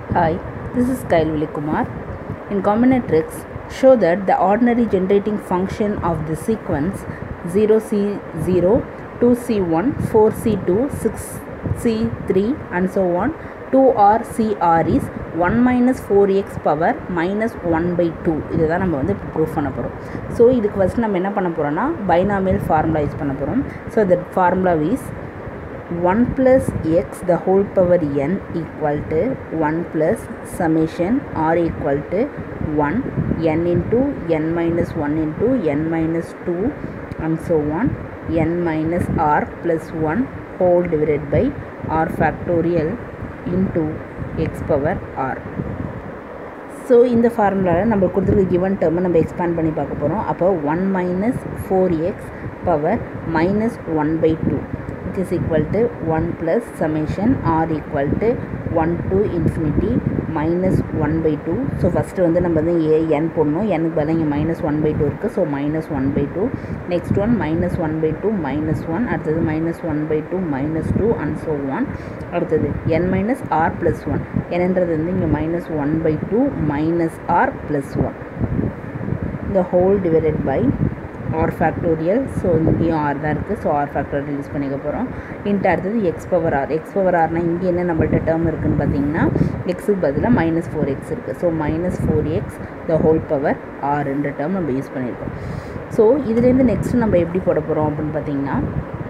Hi, this is Kyle Vilikumar. In combinatorics, show that the ordinary generating function of the sequence 0C0, 2C1, 4C2, 6C3 and so on 2RCR is 1 minus 4x power minus 1 by 2 இதுதான் நம்ம வந்து proof பண்ண போகிறோம் so இதுக்கு first நம்ம என்ன பண்ண போகிறோம்னா பைனாமியல் ஃபார்முலா யூஸ் பண்ண போகிறோம் so that formula is 1 plus x the whole power n equal to 1 plus summation r equal to 1 n into n minus 1 into n minus 2 and so on n minus r plus 1 whole divided by r factorial into x power r so இந்த ஃபார்முலாவில் நம்ம கொடுத்துருக்க given டேர்மை நம்ம expand பண்ணி பார்க்க போகிறோம் அப்போ one minus four x power minus one by two which is equal to 1 plus summation r equal to 1 to infinity minus 1 by 2 so first வந்து நம்ம வந்து ஏ என் போடணும் எனக்கு பதிலாக இங்கே மைனஸ் ஒன் பை டூ இருக்குது so minus one by two next one minus one by two minus one அடுத்தது minus one by two minus two and so one அடுத்தது n minus r plus one என்னன்றது வந்து இங்கே minus one by two minus r plus one இந்த whole divided by r factorial so இங்கேயும் r தான் இருக்குது so R factorial use பண்ணிக்க போகிறோம் இன்ட்டு அடுத்தது x power r x power ஆர்னால் இங்கே என்ன நம்மள்ட்ட டேர்ம் இருக்குதுன்னு பார்த்தீங்கன்னா எக்ஸுக்கு பதிலாக மைனஸ் ஃபோர் எக்ஸ் இருக்குது so minus four x the whole power r ரெண்டு டேர்ம் நம்ம யூஸ் பண்ணியிருக்கோம் ஸோ இதுலேருந்து நெக்ஸ்ட் நம்ம எப்படி போட போகிறோம் அப்படின்னு பார்த்தீங்கன்னா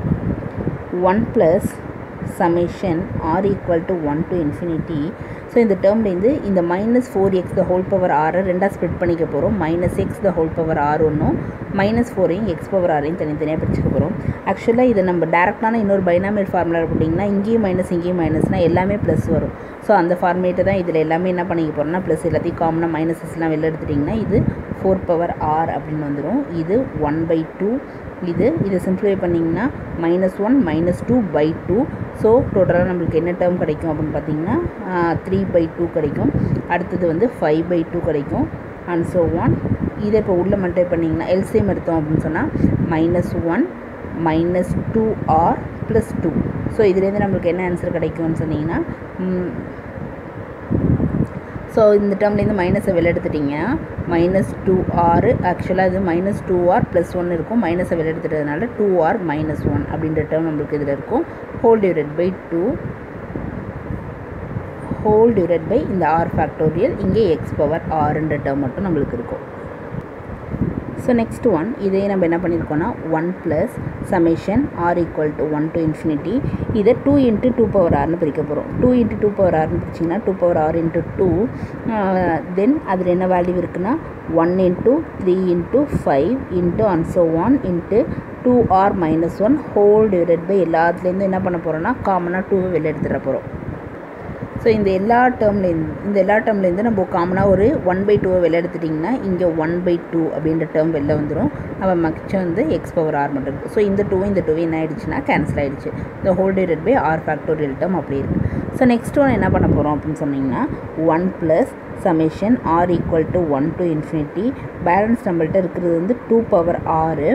one plus summation r equal to one to infinity so இந்த டேர்ம்லேருந்து இந்த minus four x the whole power ஆரை ரெண்டாக ஸ்ப்ளிட் பண்ணிக்க போகிறோம் minus X the whole power r ஒன்றும் மைனஸ் ஃபோரையும் எக்ஸ் பவர் ஆரையும் தனித்தனியாக பிரிச்சுக்க போகிறோம் ஆக்சுவலாக இதை நம்ம டேரெக்டான இன்னொரு பைனாமியல் ஃபார்முலா போட்டிங்கன்னா இங்கேயும் மைனஸ் இங்கேயும் மைனஸ்னால் எல்லாமே ப்ளஸ் வரும் ஸோ அந்த ஃபார்மேட்டை தான் இதில் எல்லாமே என்ன பண்ணிக்க போகிறோம்னா ப்ளஸ் எல்லாத்தையும் காமனாக மைனஸஸ்லாம் வெளில எடுத்துட்டிங்கன்னா இது ஃபோர் பவர் ஆர் அப்படின்னு வந்துடும் இது ஒன் பை டூ இது இதை சிம்ப்ளிஃபை பண்ணிங்கன்னா minus one minus two by two so டோட்டலாக நம்மளுக்கு என்ன டேர்ம் கிடைக்கும் அப்படின்னு பார்த்தீங்கன்னா த்ரீ பை டூ கிடைக்கும் அடுத்தது வந்து ஃபைவ் பை டூ கிடைக்கும் அண்ட் ஸோ ஒன் இதை இப்போ உள்ளே மல்டிப்ளை பண்ணிங்கன்னா எல்சிஎம் எடுத்தோம் அப்படின்னு சொன்னால் minus one minus two r plus two so இதுலேருந்து நம்மளுக்கு என்ன ஆன்சர் கிடைக்கும்னு சொன்னீங்கன்னா ஸோ இந்த டேர்ம்லேருந்து மைனஸை வெளில எடுத்துட்டிங்கன்னா மைனஸ் டூ ஆர் ஆக்சுவலாக இது minus two r plus one இருக்கும் மைனஸை வெளில எடுத்துட்டதுனால டூ ஆர் மைனஸ் ஒன் அப்படின்ற டேர்ம் நம்மளுக்கு இதில் இருக்கும் whole divided by two whole divided by இந்த ஆர் ஃபேக்டோரியல் இங்கே எக்ஸ் பவர் ஆறுன்ற டேர்ம் மட்டும் நம்மளுக்கு இருக்கும் ஸோ நெக்ஸ்ட் ஒன் இதே நம்ம என்ன பண்ணியிருக்கோம்னா one plus summation r equal to one to infinity இதை டூ இன்ட்டு டூ பவர் ஆர்னு பிரிக்க போகிறோம் டூ இன்ட்டு டூ பவர் ஆர்னு பிரிச்சிங்கன்னா two power r into two then அதில் என்ன வேல்யூ இருக்குன்னா one into three into five into and so one into two r minus one whole divided by எல்லாத்துலேருந்து என்ன பண்ண போகிறோன்னா காமனாக டூவை வெளில எடுத்துகிற போகிறோம் ஸோ இந்த எல்லா டேர்ம்லேருந்து இந்த எல்லா டேர்ம்லேருந்து நம்ம காமனாக ஒரு ஒன் பை டூவை வெளில எடுத்துட்டிங்கன்னா இங்கே ஒன் பை டூ அப்படின்ற டேர்ம் வெளில வந்துடும் அப்போ மிச்சம் வந்து எக்ஸ் பவர் ஆர் மட்டும் இருக்குது ஸோ இந்த டூவும் இந்த டூவும் என்ன ஆயிடுச்சுன்னா கேன்சல் ஆகிடுச்சு இந்த whole divided by r factorial term அப்படி இருக்குது ஸோ நெக்ஸ்ட் ஒன் என்ன பண்ண போகிறோம் அப்படின்னு சொன்னிங்கன்னா one plus summation r equal to one to infinity balance நம்மள்ட்ட இருக்கிறது வந்து டூ பவர் ஆறு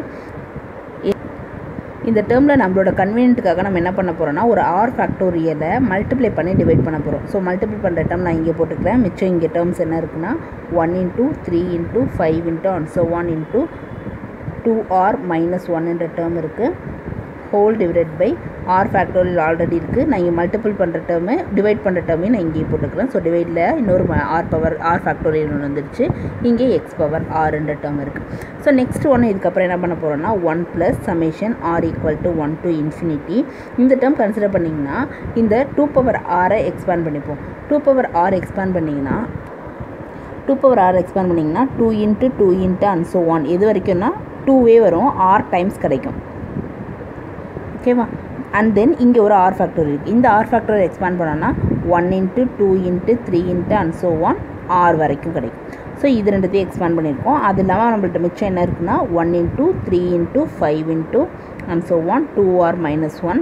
இந்த டேர்மில் நம்மளோட கன்வீனியன்ட்டுக்காக நம்ம என்ன பண்ண போகிறோம்னா ஒரு ஆர் ஃபேக்டோரியலை மல்டிப்ளை பண்ணி டிவைட் பண்ண போகிறோம் ஸோ மல்டிப்ளை பண்ணுற டேர்ம் நான் இங்கே போட்டுக்கிறேன் மிச்சம் இங்கே டேர்ம்ஸ் என்ன இருக்குன்னா one into three into five into and so one into two r minus ஒன்ன்ற டேர்ம் இருக்குது whole divided by r factorial already இருக்குது நான் இங்கே மல்டிபிள் பண்ணுற டேர்மு டிவைட் பண்ணுற டேர்மையும் நான் இங்கேயே போட்டுக்கிறேன் ஸோ டிவைடில் இன்னொரு ஆர் பவர் ஆர் ஃபேக்டோரியல் ஒன்று வந்துருச்சு இங்கே எக்ஸ் பவர் ஆறுன்ற டேர்ம் இருக்குது ஸோ நெக்ஸ்ட் ஒன்று இதுக்கப்புறம் என்ன பண்ண போகிறோம்னா one plus summation r equal to one to infinity இந்த டேர்ம் கன்சிடர் பண்ணிங்கன்னா இந்த டூ பவர் ஆரை எக்ஸ்பேண்ட் பண்ணிப்போம் டூ பவர் ஆர் எக்ஸ்பேண்ட் பண்ணிங்கன்னா டூ பவர் ஆர் எக்ஸ்பேண்ட் பண்ணிங்கன்னா two into two into and so one எது வரைக்கும்னா டூவே வரும் ஆர் டைம்ஸ் கிடைக்கும் ஓகேவா அண்ட் தென் இங்கே ஒரு ஆர் ஃபேக்டர் இருக்குது இந்த ஆர் ஃபேக்டர் எக்ஸ்பேண்ட் பண்ணோன்னா one into two into three into and so one r வரைக்கும் கிடைக்கும் ஸோ இது ரெண்டுத்தையும் எக்ஸ்பேண்ட் பண்ணியிருக்கோம் அது இல்லாமல் நம்மள்ட்ட மிச்சம் என்ன இருக்குன்னா one into three into five into and so one two r minus one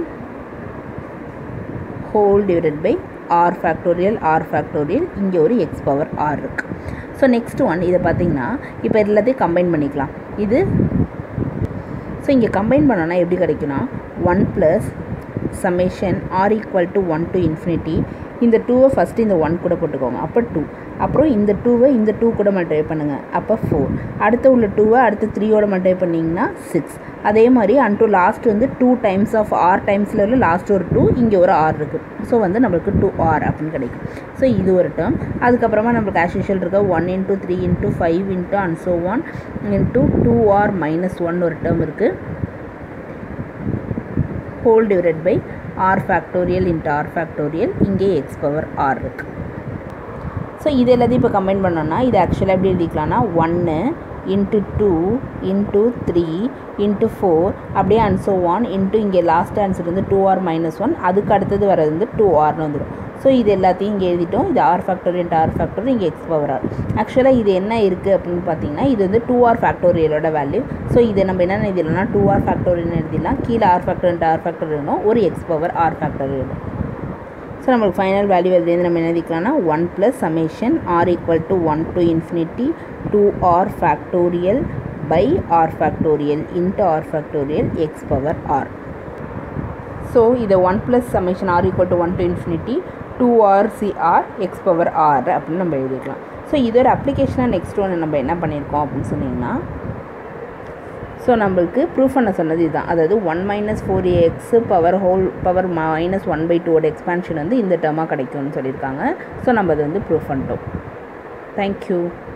whole divided by r factorial r factorial இங்கே ஒரு எக்ஸ் பவர் ஆர் இருக்குது ஸோ நெக்ஸ்ட் ஒன் இதை பார்த்தீங்கன்னா இப்போ எல்லாத்தையும் கம்பைன் பண்ணிக்கலாம் இது ஸோ இங்கே கம்பைன் பண்ணோன்னா எப்படி கிடைக்குன்னா one plus summation r equal to 1 to infinity இந்த டூவை ஃபஸ்ட்டு இந்த ஒன் கூட போட்டுக்கோங்க அப்போ டூ அப்புறம் இந்த டூவை இந்த டூ கூட மல்டிப்ளை பண்ணுங்கள் அப்போ ஃபோர் அடுத்து உள்ள டூவை அடுத்து த்ரீயோட மல்டிப்ளை பண்ணிங்கன்னா சிக்ஸ் அதே மாதிரி அன்டூ லாஸ்ட் வந்து டூ டைம்ஸ் ஆஃப் ஆர் டைம்ஸில் உள்ள லாஸ்ட் ஒரு டூ இங்கே ஒரு ஆர் இருக்குது ஸோ வந்து நம்மளுக்கு டூ ஆர் அப்படின்னு கிடைக்கும் ஸோ இது ஒரு டேர்ம் அதுக்கப்புறமா நம்மளுக்கு ஆஸ் யூஷுவல் இருக்க one into three into five into and so one into two r minus one ஒரு டேர்ம் இருக்குது whole divided by r factorial into r factorial இங்கே எக்ஸ் பவர் ஆர் இருக்குது ஸோ இது எல்லாத்தையும் இப்போ கம்பைன் பண்ணோன்னா இது ஆக்சுவலாக எப்படி எழுதிக்கலாம்னா ஒன்று into two into three into four அப்படியே அண்ட் ஸோ ஒன் இன்ட்டு இங்கே லாஸ்ட் ஆன்சர் வந்து டூ ஆர் மைனஸ் ஒன் அதுக்கு அடுத்தது வர்றது வந்து டூ ஆர்னு வந்துடும் ஸோ இது எல்லாத்தையும் இங்கே எழுதிட்டோம் இது ஆர் ஃபேக்டோரியல் ஆர் ஃபேக்டோரியல் இங்கே எக்ஸ் பவர் ஆர் ஆக்சுவலாக இது என்ன இருக்குது அப்படின்னு பார்த்தீங்கன்னா இது வந்து டூ ஆர் ஃபேக்டோரியலோட வேல்யூ ஸோ இதை நம்ம என்ன எழுதிடலாம்னா டூ ஆர் ஃபேக்டோரியல்னு எழுதிடலாம் கீழே ஆர் ஃபேக்டோரியல் ஆர் ஃபேக்டோரியலும் ஒரு x power r factorial so நம்மளுக்கு ஃபைனல் வேல்யூ அதுலேருந்து நம்ம என்ன எழுதிக்கலாம்னா one plus summation r equal to one to infinity two r factorial by r factorial into r factorial x power r so இதை one plus summation r equal to one to infinity two r C r x power r அப்படின்னு நம்ம எழுதிக்கலாம் so இதோட அப்ளிகேஷனாக next ஒன்று நம்ம என்ன பண்ணியிருக்கோம் அப்படின்னு சொன்னிங்கன்னா ஸோ நம்மளுக்கு ப்ரூஃப் பண்ண சொன்னது இதுதான் அதாவது one minus four x power whole power minus one by டூவோட எக்ஸ்பான்ஷன் வந்து இந்த டேர்மாக கிடைக்கும்னு சொல்லியிருக்காங்க ஸோ நம்ம அதை வந்து ப்ரூஃப் பண்ணிட்டோம் தேங்க்யூ